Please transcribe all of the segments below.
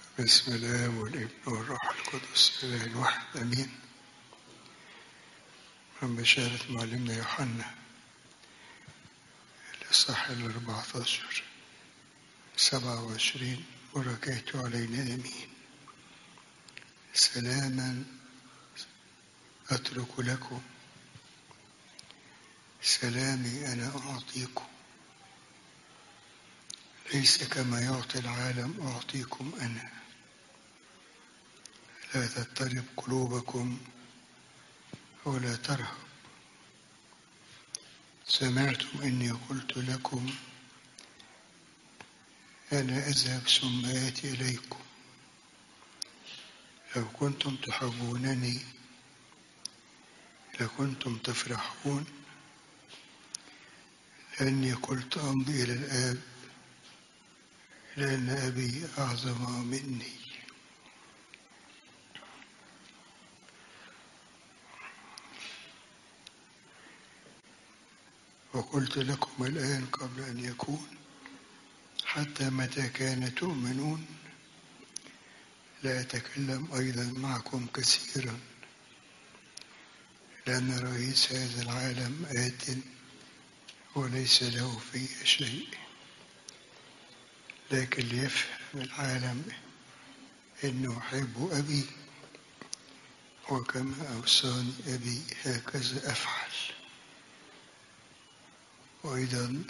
بسم الله والابن والروح القدس اله الواحد امين من بشارة معلمنا يوحنا الإصحاح الأربعة عشر سبعة وعشرين بركاته علينا آمين سلاما أترك لكم سلامي أنا أعطيكم ليس كما يعطي العالم أعطيكم أنا لا تضطرب قلوبكم ولا ترهب سمعتم إني قلت لكم أنا أذهب ثم آتي إليكم لو كنتم تحبونني لكنتم تفرحون لأني قلت أمضي إلى الآب لأن أبي أعظم مني وقلت لكم الآن قبل أن يكون حتى متى كان تؤمنون لا أتكلم أيضا معكم كثيرا لأن رئيس هذا العالم آت وليس له في شيء لكن ليفهم العالم إنه أحب أبي وكما أوصاني أبي هكذا أفعل وأيضا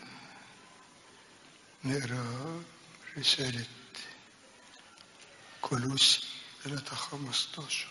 نقرأ رسالة كولوسي 3 15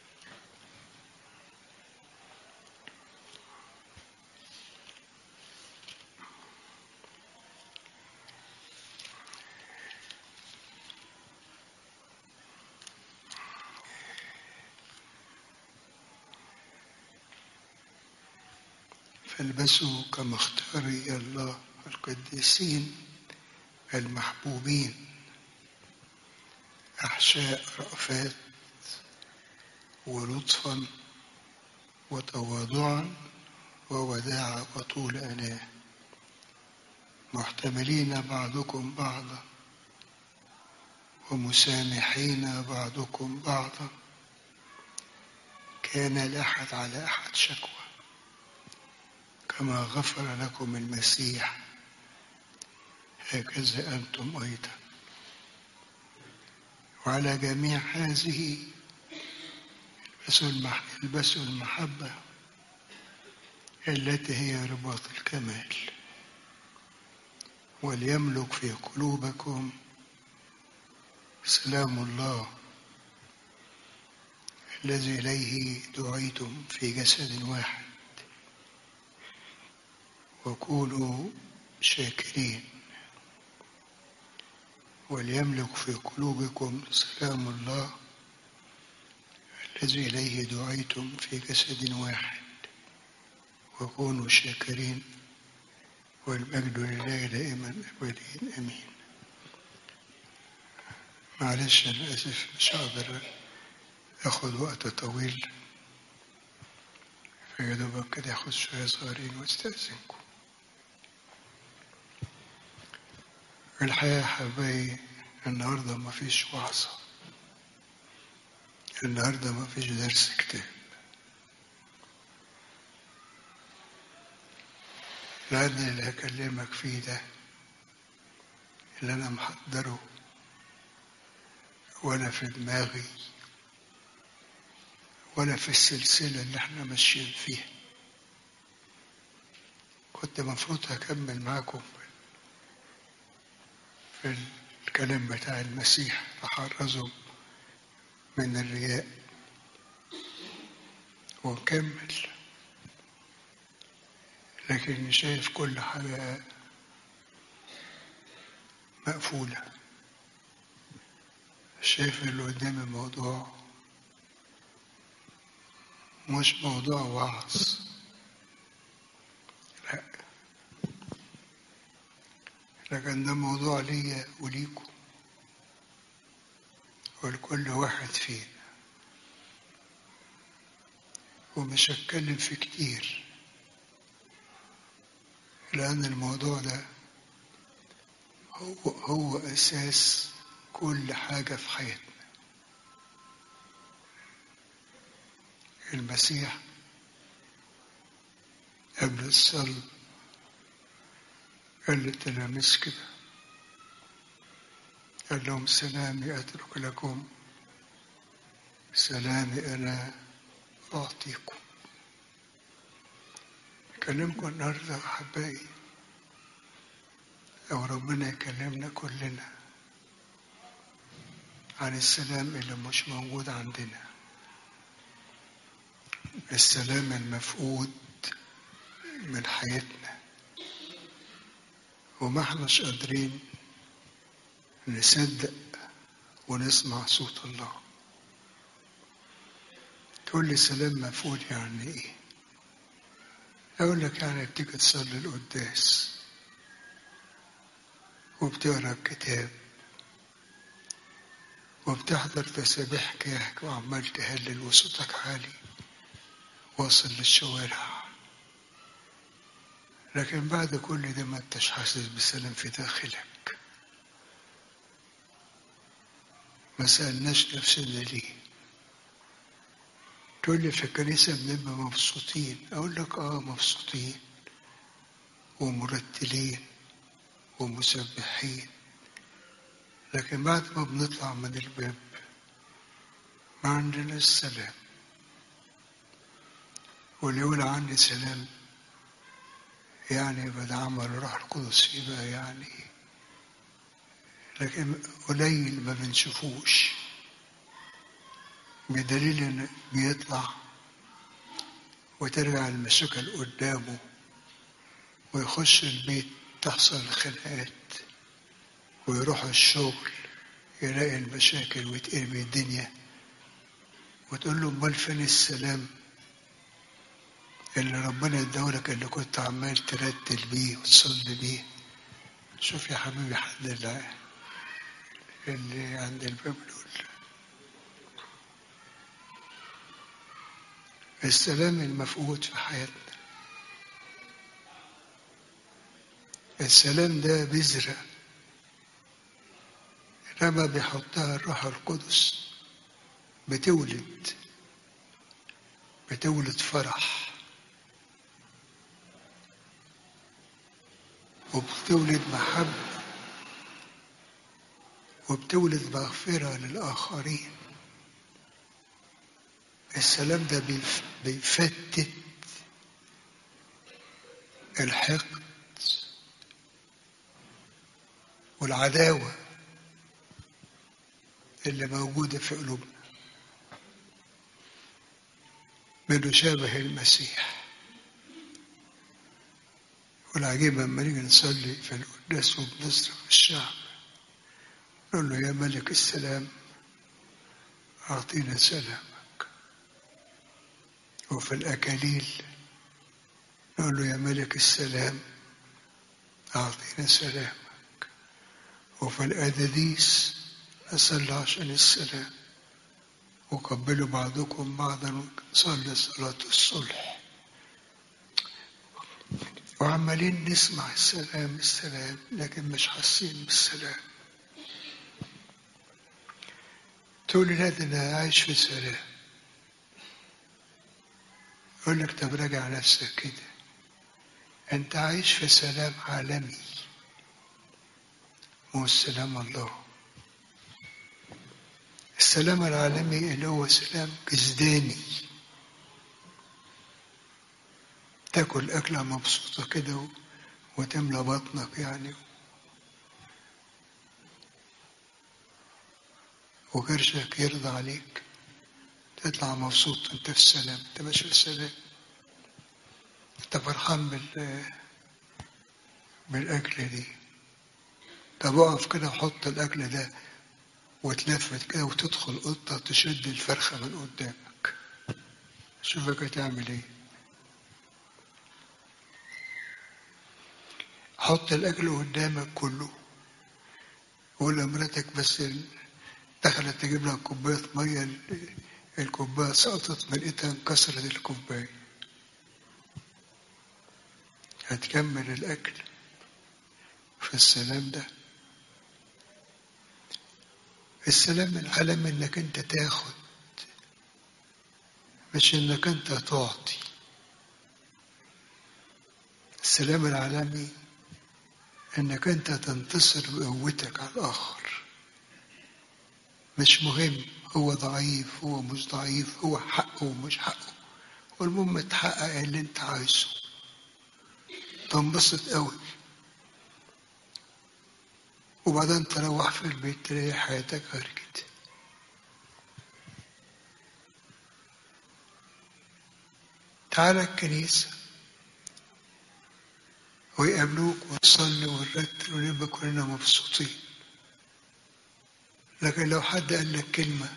فالبسوا كما اختاري الله القديسين المحبوبين أحشاء رأفات ولطفا وتواضعا ووداعا وطول أناه محتملين بعضكم بعضا ومسامحين بعضكم بعضا كان الأحد على أحد شكوى كما غفر لكم المسيح هكذا أنتم أيضا وعلى جميع هذه البسوا المحبة التي هي رباط الكمال وليملك في قلوبكم سلام الله الذي إليه دعيتم في جسد واحد وكونوا شاكرين وليملك في قلوبكم سلام الله الذي إليه دعيتم في جسد واحد وكونوا شاكرين والمجد لله دائما أبدين أمين معلش أنا آسف مش هقدر آخد وقت طويل فيا دوبك كده آخد شوية صغيرين واستأذنكم الحقيقة يا حبايبي النهاردة ما فيش وعظة النهاردة ما فيش درس كتاب لأن اللي هكلمك فيه ده اللي أنا محضره ولا في دماغي ولا في السلسلة اللي احنا ماشيين فيها كنت مفروض هكمل معاكم في الكلام بتاع المسيح تحرزوا من الرياء ونكمل لكن شايف كل حاجة مقفولة شايف اللي قدام الموضوع مش موضوع وعظ لا لكن ده موضوع ليا وليكم ولكل واحد فينا ومش هتكلم فيه كتير لأن الموضوع ده هو هو أساس كل حاجة في حياتنا المسيح قبل الصلب قال للتلاميذ كده قال لهم سلامي أترك لكم سلامي أنا أعطيكم أكلمكم النهاردة أحبائي أو ربنا يكلمنا كلنا عن السلام اللي مش موجود عندنا السلام المفقود من حياتنا وما احناش قادرين نصدق ونسمع صوت الله تقول لي سلام مفقود يعني ايه اقول لك يعني بتيجي تصلي القداس وبتقرا الكتاب وبتحضر تسابيح كياك وعمال تهلل وصوتك عالي واصل للشوارع لكن بعد كل ده ما انتش حاسس بسلام في داخلك ما سألناش نفسنا ليه تقول لي في الكنيسة بنبقى مبسوطين أقول لك آه مبسوطين ومرتلين ومسبحين لكن بعد ما بنطلع من الباب ما عندنا السلام واللي يقول عني سلام يعني يبقى عمل الروح القدس يبقى يعني لكن قليل ما بنشوفوش بدليل ان بيطلع وترجع المشاكل قدامه ويخش البيت تحصل خناقات ويروح الشغل يلاقي المشاكل ويتقلب الدنيا وتقول له امال فين السلام اللي ربنا اداهولك اللي كنت عمال ترتل بيه وتصلي بيه شوف يا حبيبي حد اللي, اللي عند الباب دول السلام المفقود في حياتنا السلام ده بذرة لما بيحطها الروح القدس بتولد بتولد فرح وبتولد محبة وبتولد مغفرة للآخرين السلام ده بيفتت الحقد والعداوة اللي موجودة في قلوبنا بنشابه المسيح والعجيب لما نيجي نصلي في القداس وبنصرف الشعب نقول له يا ملك السلام أعطينا سلامك وفي الأكاليل نقول له يا ملك السلام أعطينا سلامك وفي الأداديس نصلي عشان السلام وقبلوا بعضكم بعضا وصلي صلاة الصلح وعمالين نسمع السلام السلام لكن مش حاسين بالسلام تقول لي لا ده انا عايش في سلام اقول لك طب راجع نفسك كده انت عايش في سلام عالمي مو السلام الله السلام العالمي اللي هو سلام جسداني تاكل أكلة مبسوطة كده وتملى بطنك يعني وكرشك يرضى عليك تطلع مبسوط انت في السلام انت ماشي في السلام انت فرحان بال بالأكلة دي طب اقف كده وحط الأكل ده وتلفت كده وتدخل قطة تشد الفرخة من قدامك شوفك هتعمل ايه حط الأكل قدامك كله قول لمراتك بس دخلت تجيب لك كوباية مية الكوباية سقطت من ايدها انكسرت الكوباية هتكمل الأكل في السلام ده السلام العالمي انك انت تاخد مش انك انت تعطي السلام العالمي انك انت تنتصر بقوتك على الاخر مش مهم هو ضعيف هو مش ضعيف هو حقه ومش حقه والمهم تحقق اللي انت عايزه تنبسط قوي وبعدين تروح في البيت تلاقي حياتك غير كده تعالى الكنيسة ويقابلوك ونصلي ونرتل ونبقى كلنا مبسوطين لكن لو حد قال لك كلمة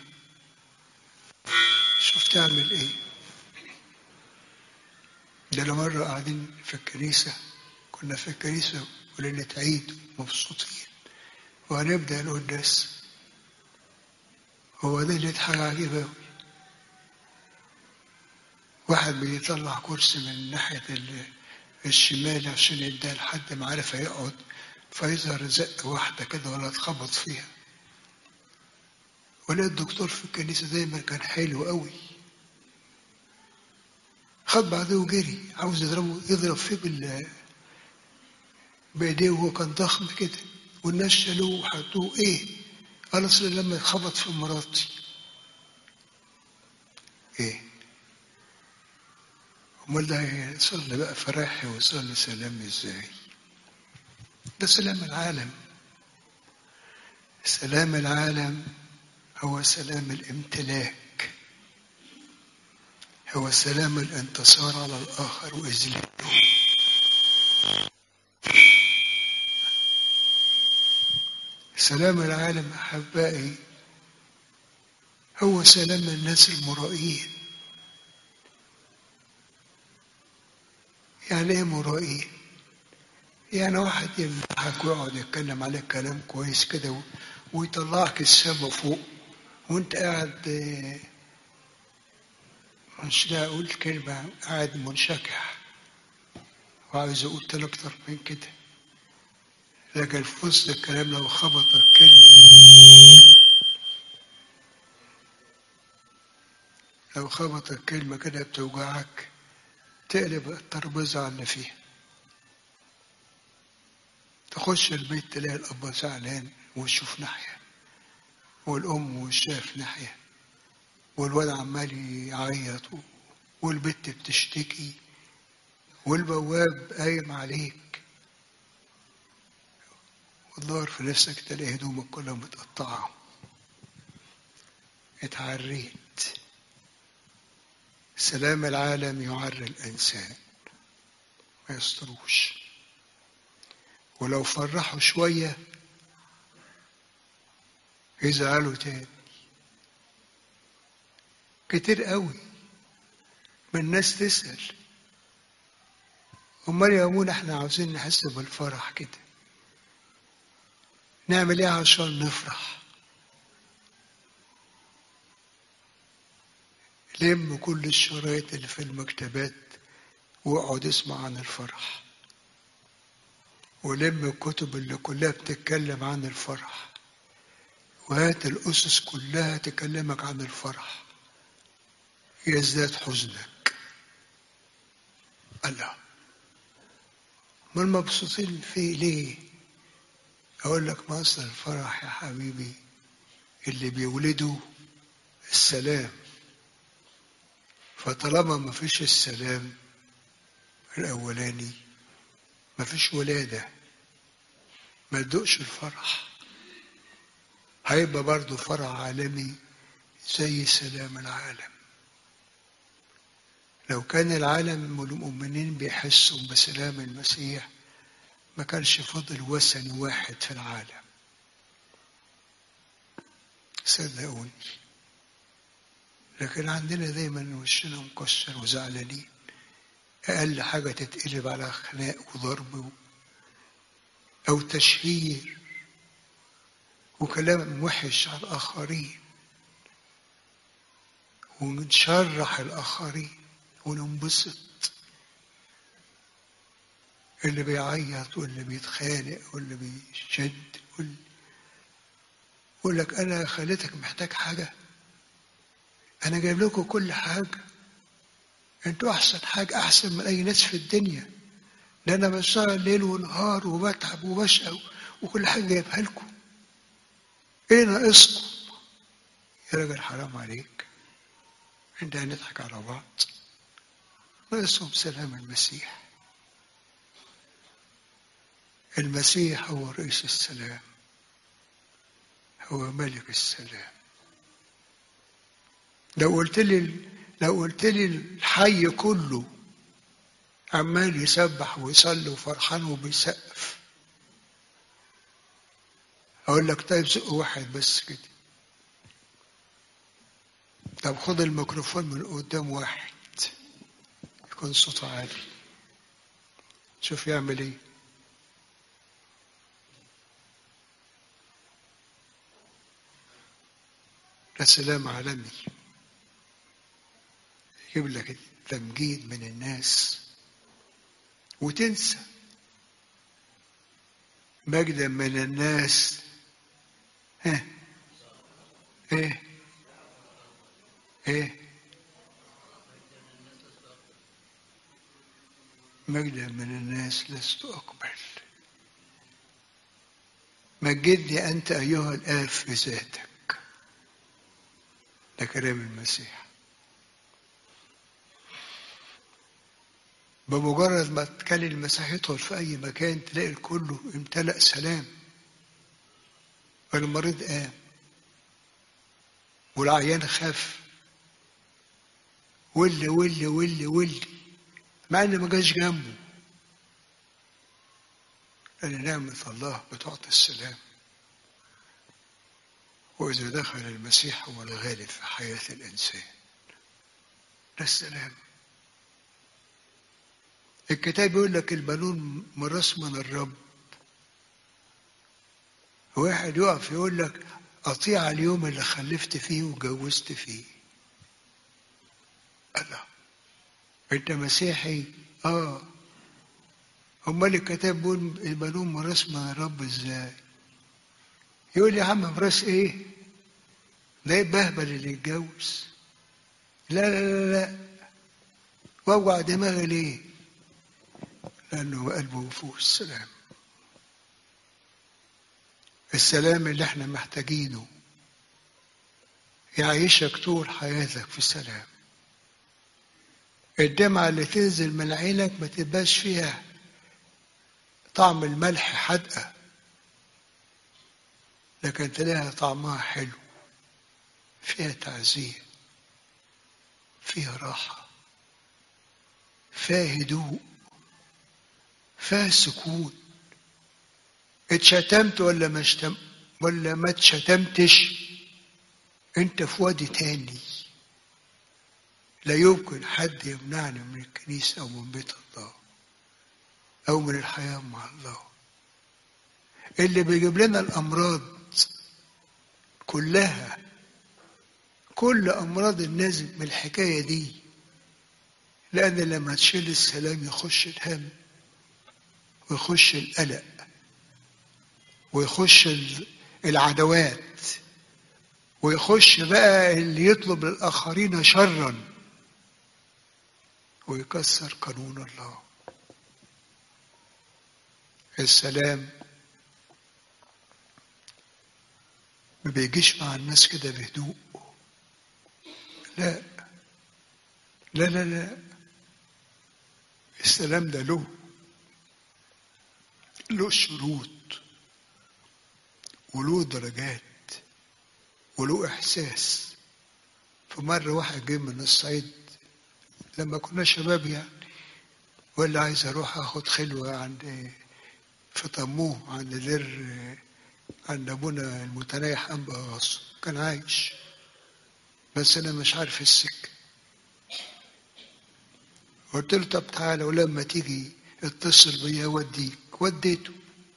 شوف تعمل ايه ده أنا مرة قاعدين في الكنيسة كنا في الكنيسة وليلة عيد مبسوطين وهنبدأ القداس هو ده اللي حاجة عجيبة أوي واحد بيطلع كرسي من ناحية ال- الشمال عشان يديها لحد ما عارف هيقعد فيظهر زق واحدة كده ولا اتخبط فيها ولقيت الدكتور في الكنيسة دايما كان حلو قوي خد بعضه وجري عاوز يضربه يضرب فيه بال بإيديه وهو كان ضخم كده والناس شالوه وحطوه إيه؟ قال أصل لما اتخبط في مراتي إيه؟ أمال ده هيصلي بقى فراحي ويصلي سلام إزاي؟ ده سلام العالم سلام العالم هو سلام الامتلاك هو سلام الانتصار على الآخر وإذلاله سلام العالم أحبائي هو سلام الناس المرائين يعني ايه مرائين يعني واحد يمدحك ويقعد يتكلم عليك كلام كويس كده و- ويطلعك السما فوق وانت قاعد آه، مش لا اقول كلمة قاعد منشكح وعايز اقول تاني اكتر من كده لكن في وسط الكلام لو خبطك كلمة لو خبطك كلمة كده بتوجعك تقلب الترابيزة على اللي فيها تخش البيت تلاقي الأب زعلان وشه في ناحية والأم وشها في ناحية والولد عمال يعيط والبت بتشتكي والبواب قايم عليك وتدور في نفسك تلاقي هدومك كلها متقطعة اتعريت سلام العالم يعري الإنسان ما يستروش ولو فرحوا شوية يزعلوا تاني كتير قوي من الناس تسأل أمال يا أمون احنا عاوزين نحس بالفرح كده نعمل ايه عشان نفرح لم كل الشرايط اللي في المكتبات واقعد اسمع عن الفرح ولم الكتب اللي كلها بتتكلم عن الفرح وهات الأسس كلها تكلمك عن الفرح يزداد حزنك الله ما المبسوطين فيه ليه أقول لك مصر الفرح يا حبيبي اللي بيولده السلام فطالما ما فيش السلام الأولاني ما فيش ولادة ما تدوقش الفرح هيبقى برضه فرح عالمي زي سلام العالم لو كان العالم والمؤمنين بيحسوا بسلام المسيح ما كانش فضل وثني واحد في العالم صدقوني لكن عندنا دايما وشنا مكسر وزعلانين أقل حاجة تتقلب على خناق وضرب أو تشهير وكلام وحش على الآخرين ونشرح الآخرين وننبسط اللي بيعيط واللي بيتخانق واللي بيشد واللي, يقول لك انا خليتك محتاج حاجه انا جايب لكم كل حاجه انتوا احسن حاجه احسن من اي ناس في الدنيا ده انا بشتغل ليل ونهار وبتعب وبشقى وكل حاجه جايبها لكم ايه ناقصكم يا راجل حرام عليك انت هنضحك على بعض ناقصهم سلام المسيح المسيح هو رئيس السلام هو ملك السلام لو قلت لي لو قلت لي الحي كله عمال يسبح ويصلي وفرحان وبيسقف اقول لك طيب زق واحد بس كده طب خد الميكروفون من قدام واحد يكون صوته عالي شوف يعمل ايه ده سلام عالمي يجيب لك التمجيد من الناس وتنسى مجدا من الناس ها ايه ايه مجدا من الناس لست اقبل مجدني انت ايها الاب في ذاتك ده كلام المسيح بمجرد ما تكلم المسيح يدخل في أي مكان تلاقي الكل امتلأ سلام المريض قام والعيان خاف ول ول ول ول مع ان ما جاش جنبه لأن نعمة الله بتعطي السلام وإذا دخل المسيح هو الغالب في حياة الإنسان ده السلام الكتاب يقول لك البنون ميراث من الرب واحد يقف يقول لك أطيع اليوم اللي خلفت فيه وجوزت فيه الله أنت مسيحي آه أمال الكتاب بيقول البنون ميراث من الرب إزاي يقول لي يا عم ميراث إيه ده بهبل اللي يتجوز لا لا لا لا واوجع دماغي ليه لأنه قلبه فوق السلام السلام اللي احنا محتاجينه يعيشك طول حياتك في سلام الدمعة اللي تنزل من عينك ما تبقاش فيها طعم الملح حدقة لكن تلاقيها طعمها حلو فيها تعزية فيها راحة فيها هدوء فيها سكون اتشتمت ولا ما شتم ولا ما اتشتمتش انت في وادي تاني لا يمكن حد يمنعني من الكنيسة أو من بيت الله أو من الحياة مع الله اللي بيجيب لنا الأمراض كلها كل أمراض الناس من الحكاية دي لأن لما تشيل السلام يخش الهم ويخش القلق ويخش العدوات ويخش بقى اللي يطلب للآخرين شرا ويكسر قانون الله السلام ما بيجيش مع الناس كده بهدوء لا لا لا لا السلام ده له له شروط وله درجات وله إحساس فمرة واحد جه من الصعيد لما كنا شباب يعني ولا عايز أروح أخد خلوة عند في طموه عند دير عند أبونا المتنايح أنبا غاص كان عايش بس أنا مش عارف السكة قلت له طب تعالى ولما تيجي اتصل بيا وديك وديته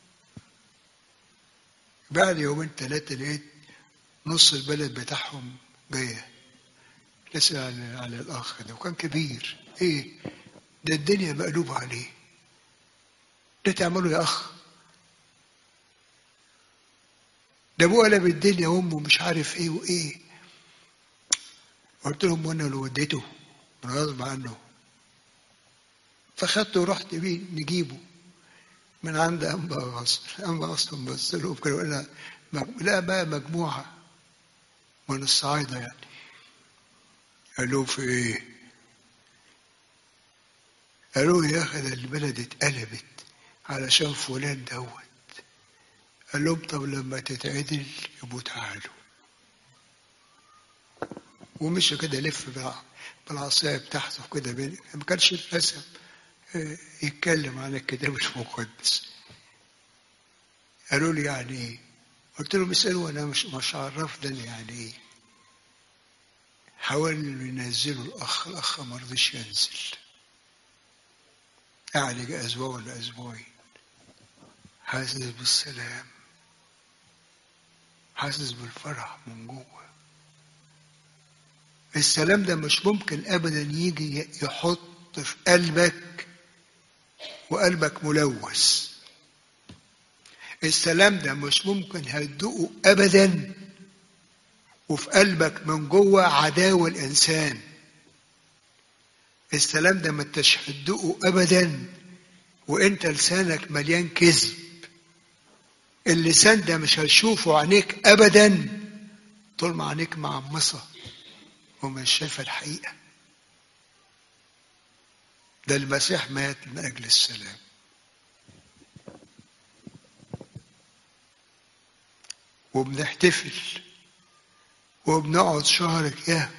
بعد يومين ثلاثة لقيت نص البلد بتاعهم جاية تسأل على, على الأخ ده وكان كبير إيه ده الدنيا مقلوبة عليه ده تعمله يا أخ ده ابوه قلب الدنيا وامه مش عارف ايه وايه قلت لهم وانا لو وديته من غصب عنه فخدته ورحت بيه نجيبه من عند انبا غصب انبا اصلا بص لهم كده ولا لا بقى مجموعه من الصعايده يعني قالوا في ايه قالوا يا اخي ده البلد اتقلبت علشان فلان دوت قال لهم طب لما تتعدل يبقوا تعالوا ومشي كده لف بالعصاية بتاعته كده بين ما كانش للأسف يتكلم عن الكتاب المقدس قالوا لي يعني ايه قلت لهم اسألوا أنا مش مش عرفني يعني ايه حاولوا ينزلوا الأخ الأخ ما رضيش ينزل قعد أسبوع ولا أسبوعين حاسس بالسلام حاسس بالفرح من جوه السلام ده مش ممكن ابدا يجي يحط في قلبك وقلبك ملوث السلام ده مش ممكن هتدوقه ابدا وفي قلبك من جوه عداوه الانسان السلام ده ما انتش هتدوقه ابدا وانت لسانك مليان كذب اللسان ده مش هتشوفه عينيك ابدا طول ما عينيك معمصه ومش شايفه الحقيقه ده المسيح مات من اجل السلام وبنحتفل وبنقعد شهر كده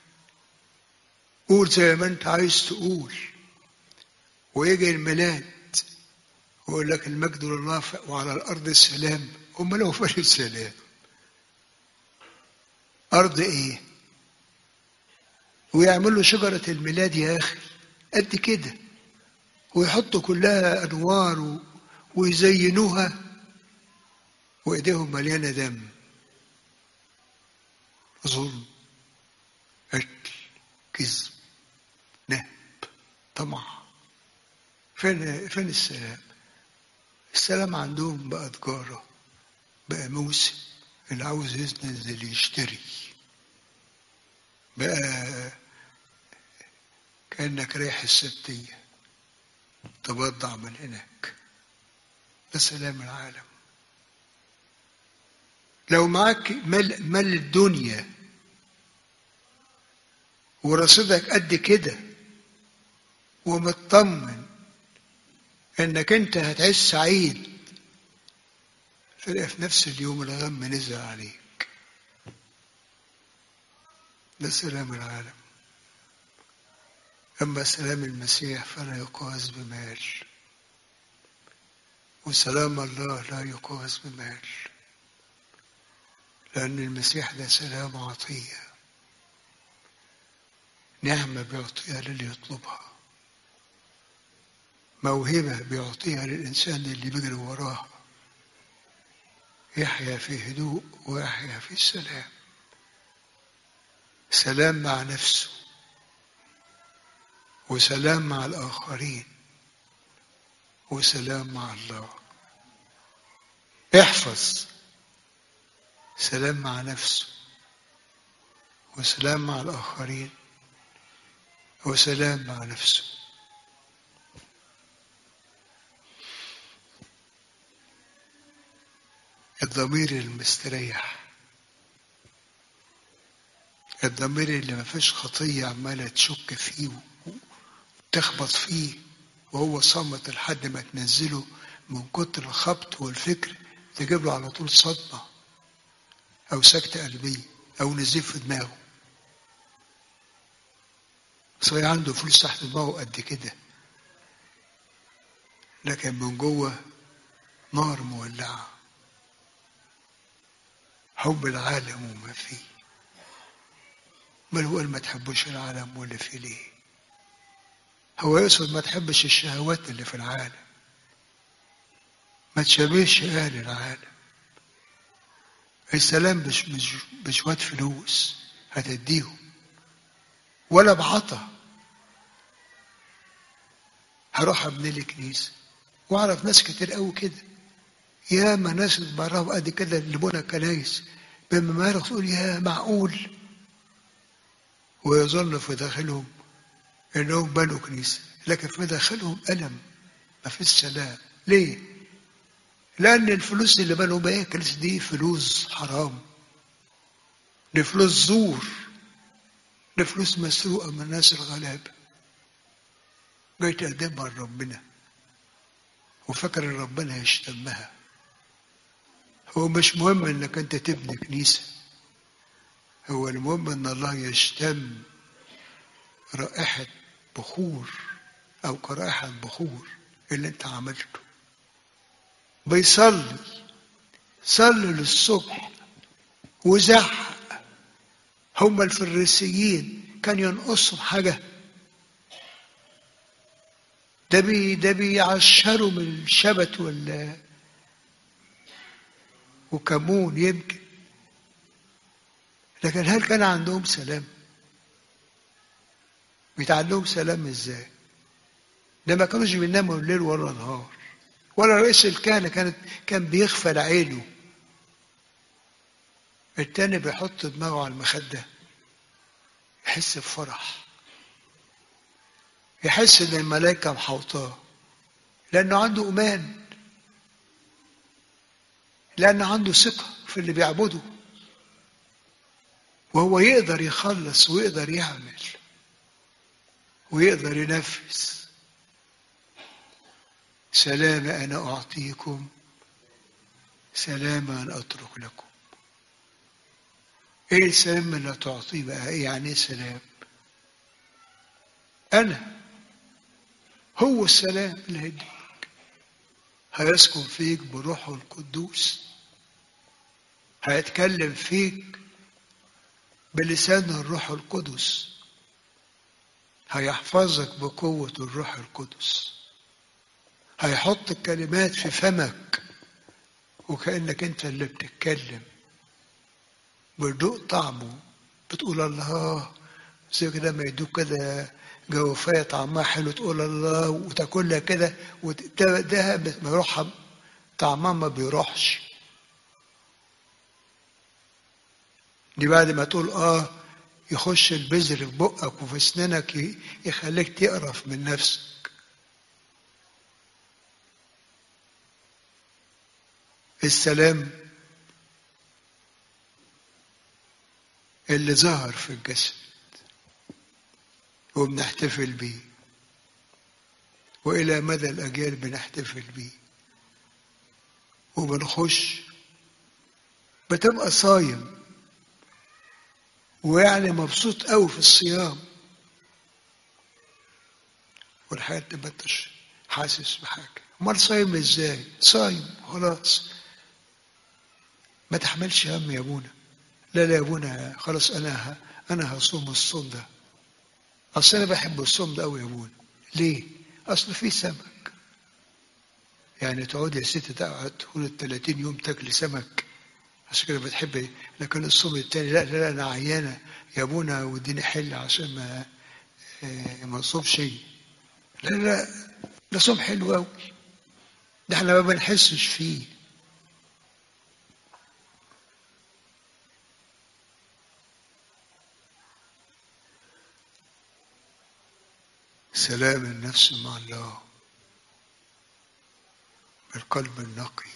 قول زي ما انت عايز تقول ويجي الميلاد ويقول لك المجد لله وعلى الارض السلام هم لو فين السلام ارض ايه ويعملوا شجرة الميلاد يا اخي قد كده ويحطوا كلها انوار و... ويزينوها وايديهم مليانه دم ظلم قتل كذب نهب طمع فين فين السلام السلام عندهم بقى تجارة بقى موسم اللي عاوز ينزل يشتري بقى كأنك رايح السبتية تبضع من هناك ده سلام العالم لو معاك مال, مال الدنيا ورصيدك قد كده ومطمن انك انت هتعيش سعيد تلاقي في نفس اليوم الغم نزل عليك ده سلام العالم اما سلام المسيح فلا يقاس بمال وسلام الله لا يقاس بمال لأن المسيح ده سلام عطية نعمة بيعطيها للي يطلبها موهبة بيعطيها للإنسان اللي بيجري وراها يحيا في هدوء ويحيا في سلام سلام مع نفسه وسلام مع الآخرين وسلام مع الله احفظ سلام مع نفسه وسلام مع الآخرين وسلام مع نفسه الضمير المستريح الضمير اللي ما فيش خطية عمالة تشك فيه وتخبط فيه وهو صامت لحد ما تنزله من كتر الخبط والفكر تجيب له على طول صدمة أو سكتة قلبية أو نزيف في دماغه صحيح عنده فلوس تحت دماغه قد كده لكن من جوه نار مولعه حب العالم وما فيه بل هو ما تحبوش العالم واللي فيه ليه هو يقصد ما تحبش الشهوات اللي في العالم ما تشبهش اهل العالم السلام مش مش بشوية فلوس هتديهم ولا بعطا هروح ابني لي كنيسه واعرف ناس كتير قوي كده يا ما ناس اتبرعوا قد كده اللي بنى كنايس بمبالغ تقول يا معقول ويظن في داخلهم انهم بنوا كنيسه لكن في داخلهم الم ما فيش سلام ليه؟ لان الفلوس اللي بنوا بيها الكنيسه دي فلوس حرام دي فلوس زور دي فلوس مسروقه من الناس الغلابه جاي تقدمها لربنا وفكر ان ربنا يشتمها هو مش مهم انك انت تبني كنيسه هو المهم ان الله يشتم رائحه بخور او كرائحه بخور اللي انت عملته بيصلي صلي للصبح وزعق هم الفريسيين كان ينقصهم حاجه ده بي ده بيعشروا من الشبت ولا وكمون يمكن لكن هل كان عندهم سلام؟ بيتعلموا سلام ازاي؟ ده ما كانوش بيناموا الليل ولا نهار ولا رئيس الكهنة كانت كان بيغفل عينه التاني بيحط دماغه على المخدة يحس بفرح يحس ان الملائكة محوطاه لانه عنده ايمان لانه عنده ثقة في اللي بيعبده وهو يقدر يخلص ويقدر يعمل ويقدر ينفذ سلام أنا أعطيكم سلاما أترك لكم إيه السلام اللي تعطيه بقى إيه يعني إيه سلام أنا هو السلام اللي هيديك هيسكن فيك بروحه القدوس هيتكلم فيك بلسان الروح القدس هيحفظك بقوة الروح القدس هيحط الكلمات في فمك وكأنك انت اللي بتتكلم بتدوق طعمه بتقول الله زي كده ما يدوق كده جوافية طعمها حلو تقول الله وتاكلها كده وتدها ما يروحها طعمها ما بيروحش دي بعد ما تقول اه يخش البذر في بقك وفي اسنانك يخليك تقرف من نفسك السلام اللي ظهر في الجسد وبنحتفل بيه وإلى مدى الأجيال بنحتفل بيه وبنخش بتبقى صايم ويعني مبسوط قوي في الصيام والحياة تبقى انتش حاسس بحاجة امال صايم ازاي صايم خلاص ما تحملش هم يا ابونا لا لا يا ابونا خلاص انا ه... انا هصوم الصوم ده اصل انا بحب الصوم ده قوي يا ابونا ليه اصل فيه سمك يعني تقعد يا ست تقعد طول ال 30 يوم تاكلي سمك عشان كده بتحب لكن الصوم التاني لا لا, لا انا عيانه يا ابونا واديني حل عشان ما ما اصومش لا لا ده صوم حلو قوي ده احنا ما بنحسش فيه سلام النفس مع الله بالقلب النقي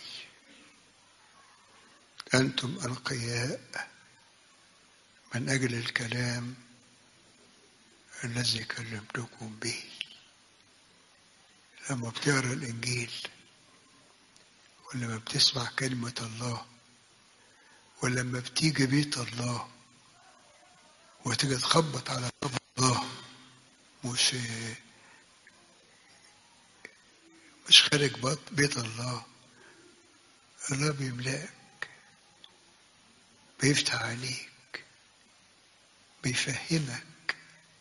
أنتم أنقياء من أجل الكلام الذي كلمتكم به لما بتقرا الإنجيل ولما بتسمع كلمة الله ولما بتيجي بيت الله وتيجي تخبط على باب الله مش مش خارج بيت الله الله بيملأك بيفتح عليك بيفهمك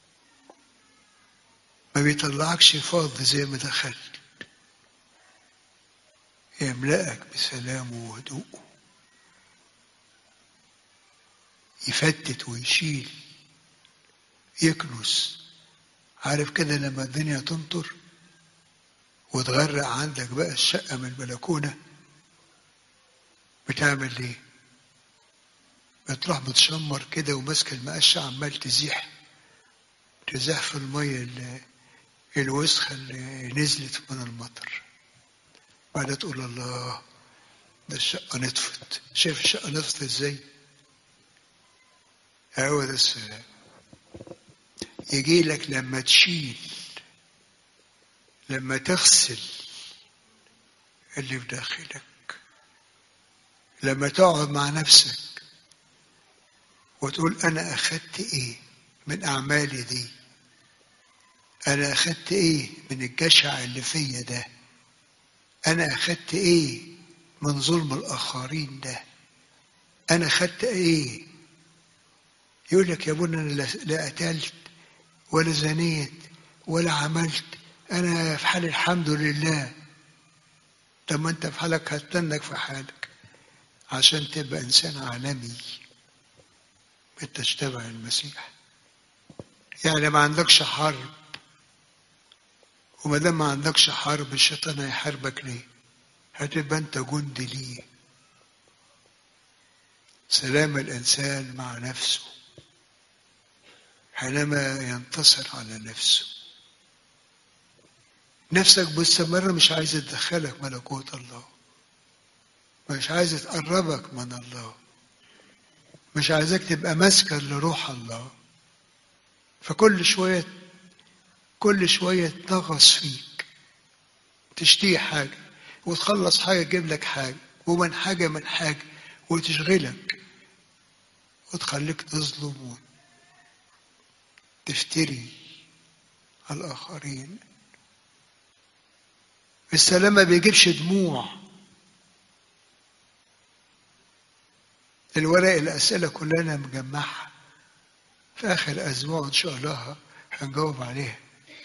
ما بيطلعكش فاضي زي ما دخلت يملأك بسلامه وهدوءه يفتت ويشيل يكنس عارف كده لما الدنيا تمطر وتغرق عندك بقى الشقة من البلكونة بتعمل ايه بتروح متشمر كده وماسك المقشة عمال تزيح تزيح في المية اللي الوسخة اللي نزلت من المطر بعدها تقول الله ده الشقة نطفت شايف الشقة نطفت ازاي هو ده السلام يجي لك لما تشيل لما تغسل اللي في داخلك لما تقعد مع نفسك وتقول انا اخدت ايه من اعمالي دي انا اخدت ايه من الجشع اللي فيا ده انا اخدت ايه من ظلم الاخرين ده انا اخدت ايه يقول لك يا ابونا انا لا قتلت ولا زنيت ولا عملت انا في حال الحمد لله طب ما انت في حالك هتنك في حالك عشان تبقى انسان عالمي بتشتبه المسيح يعني ما عندكش حرب وما دام ما عندكش حرب الشيطان هيحاربك ليه؟ هتبقى انت جندي ليه سلام الانسان مع نفسه حينما ينتصر على نفسه نفسك باستمرار مش عايزة تدخلك ملكوت الله مش عايزة تقربك من الله مش عايزك تبقى مسكن لروح الله فكل شوية كل شوية تغص فيك تشتهي حاجة وتخلص حاجة تجيب لك حاجة ومن حاجة من حاجة وتشغلك وتخليك تظلم تفتري على الآخرين السلام ما بيجيبش دموع الورق الأسئلة كلنا مجمعها في آخر أسبوع إن شاء الله هنجاوب عليها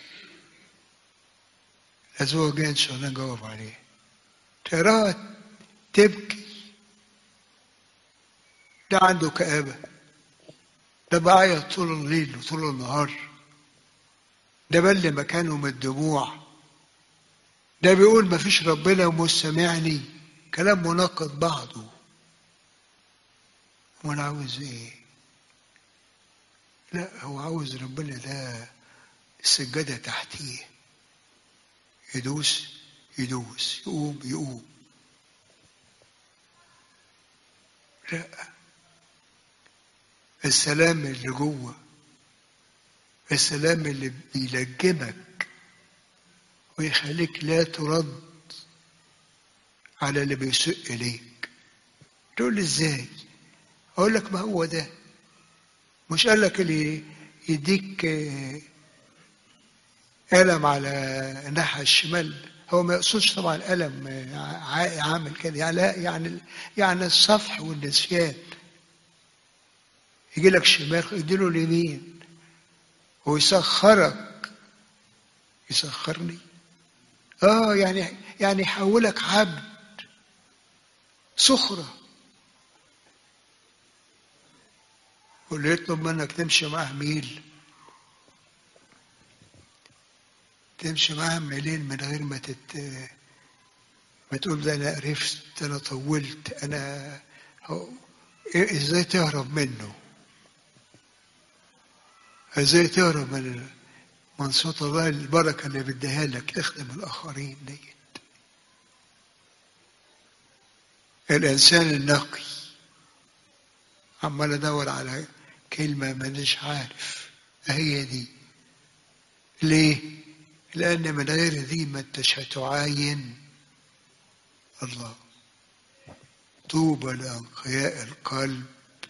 الأسبوع الجاي إن شاء الله نجاوب عليها تقراها تبكي ده عنده كآبة ده بعيط طول الليل وطول النهار ده بل مكانه من الدموع ده بيقول ما فيش ربنا ومش سامعني كلام مناقض بعضه امال عاوز ايه لا هو عاوز ربنا ده السجادة تحتيه يدوس يدوس يقوم يقوم لا السلام اللي جوه السلام اللي بيلجمك ويخليك لا ترد على اللي بيسوء إليك تقول لي ازاي اقول لك ما هو ده مش قال لك اللي يديك ألم على الناحية الشمال هو ما يقصدش طبعا ألم عامل كده يعني لا يعني يعني الصفح والنسيان يجي لك شمال يديله اليمين ويسخرك يسخرني اه يعني يعني يحولك عبد سخرة واللي يطلب منك تمشي معاه ميل تمشي معاه ميلين من غير ما تت ما تقول ده انا عرفت انا طولت انا هو إيه ازاي تهرب منه ازاي تهرب من من صوت الله البركه اللي بديها لك تخدم الاخرين ديت الانسان النقي عمال ادور على كلمه مانيش عارف هي دي ليه لان من غير دي ما انتش هتعاين الله طوبى لانقياء القلب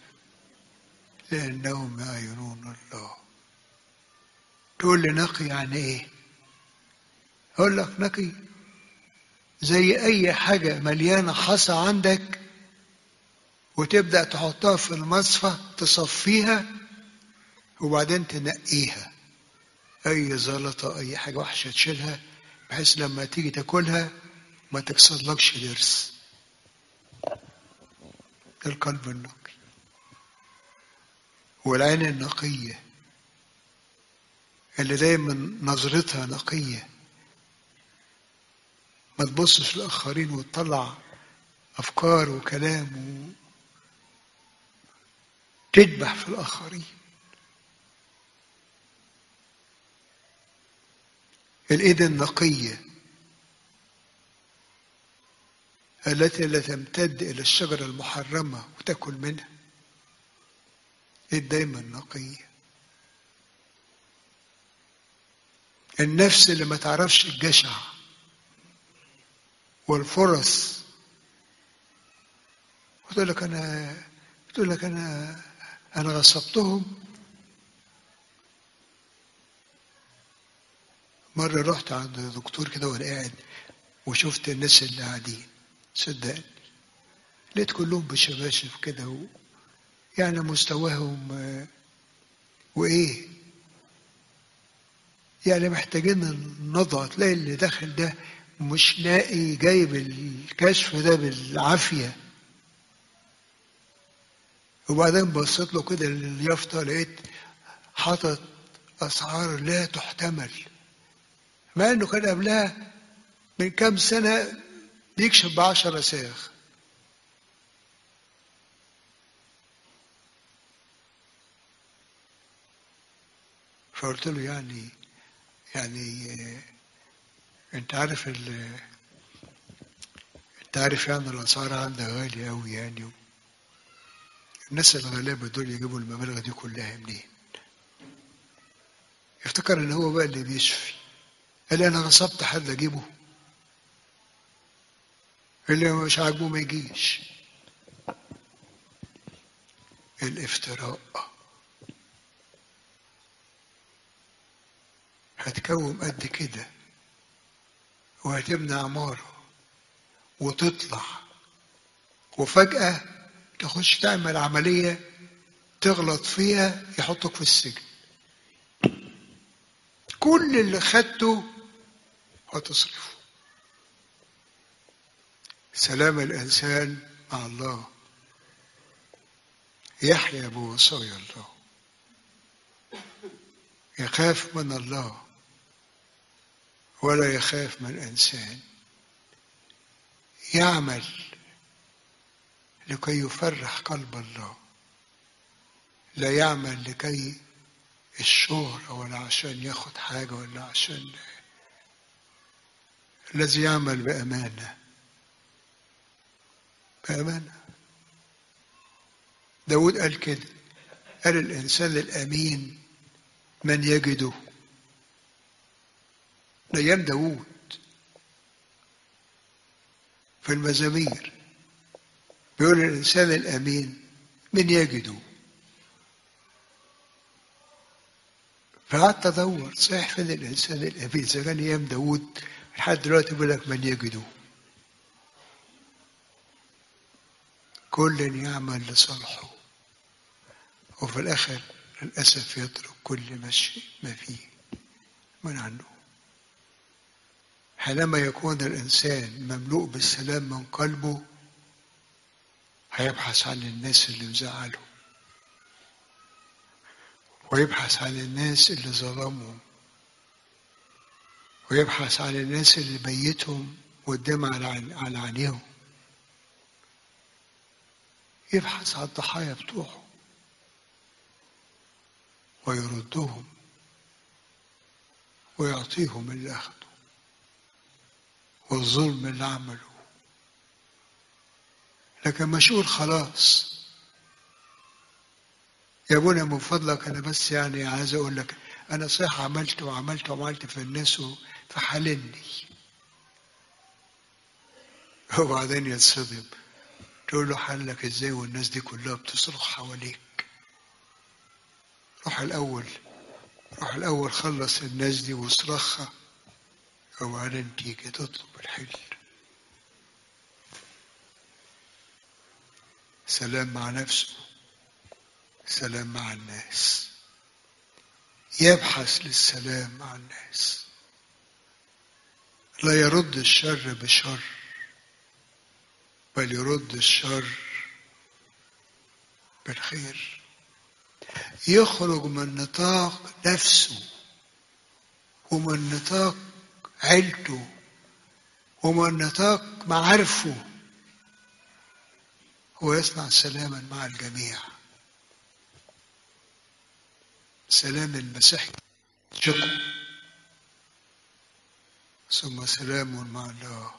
لانهم يعينون الله تقول لي نقي يعني ايه اقول لك نقي زي اي حاجه مليانه حصى عندك وتبدا تحطها في المصفى تصفيها وبعدين تنقيها اي زلطه اي حاجه وحشه تشيلها بحيث لما تيجي تاكلها ما تكسرلكش ضرس القلب النقي والعين النقيه اللي دايما نظرتها نقية ما تبصش للآخرين وتطلع أفكار وكلام تذبح في الآخرين الإيد النقية التي لا تمتد إلى الشجرة المحرمة وتأكل منها الإيد دايما نقية النفس اللي ما تعرفش الجشع والفرص وتقول لك أنا تقول لك أنا أنا غصبتهم مرة رحت عند دكتور كده وأنا قاعد وشفت الناس اللي قاعدين صدقني لقيت كلهم بشباشب كده و... يعني مستواهم آه، وإيه يعني محتاجين النضع تلاقي اللي داخل ده مش لاقي جايب الكشف ده بالعافية وبعدين بصيت له كده لليافطة لقيت حاطط أسعار لا تحتمل مع إنه كان قبلها من كام سنة بيكشف بعشرة ساغ فقلت له يعني يعني آه، انت عارف ال انت عارف يعني الاسعار عندها غالية أوي يعني الناس الغلابة دول يجيبوا المبالغ دي كلها منين؟ افتكر ان هو بقى اللي بيشفي قال انا غصبت حد اجيبه اللي مش عاجبه ما يجيش الافتراء هتكوم قد كده وهتبني عمارة وتطلع وفجأة تخش تعمل عملية تغلط فيها يحطك في السجن كل اللي خدته هتصرفه سلام الإنسان مع الله يحيا بوصايا الله يخاف من الله ولا يخاف من إنسان يعمل لكي يفرح قلب الله لا يعمل لكي الشهرة ولا عشان ياخد حاجة ولا عشان الذي يعمل بأمانة بأمانة داود قال كده قال الإنسان الأمين من يجده أيام داود في المزامير بيقول الإنسان الأمين من يجده فقعدت أدور صحيح فين الإنسان الأمين إذا كان أيام داود لحد دلوقتي بيقول لك من يجده كل يعمل لصالحه وفي الآخر للأسف يترك كل مشي ما فيه من عنه حينما يكون الإنسان مملوء بالسلام من قلبه هيبحث عن الناس اللي مزعله ويبحث عن الناس اللي ظلمهم ويبحث عن الناس اللي بيتهم قدام على عينيهم يبحث عن الضحايا بتوعه ويردهم ويعطيهم اللي أخذوا والظلم اللي عمله لكن مشغول خلاص يا ابونا من فضلك انا بس يعني عايز اقول لك انا صحيح عملت وعملت وعملت في الناس فحللني وبعدين يتصدم تقول له حلك ازاي والناس دي كلها بتصرخ حواليك روح الاول روح الاول خلص الناس دي واصرخها وبعدين تيجي تطلب الحل سلام مع نفسه سلام مع الناس يبحث للسلام مع الناس لا يرد الشر بشر بل يرد الشر بالخير يخرج من نطاق نفسه ومن نطاق عيلته ومن نطاق معارفه ويصنع سلاما مع الجميع سلام المسيح شكر ثم سلام مع الله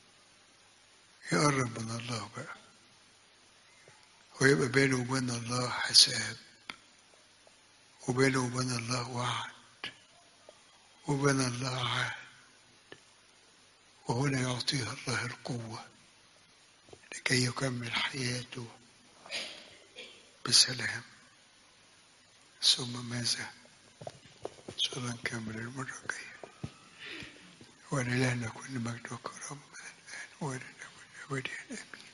يقرب من الله بقى ويبقى بينه وبين الله حساب وبينه وبين الله وعد وبين الله عهد وهنا يعطيه الله القوة لكي يكمل حياته بسلام ثم ماذا؟ ثم نكمل المرة الجاية ولله كل مجد وكرامة من الآن وإلى الأبد أبدا آمين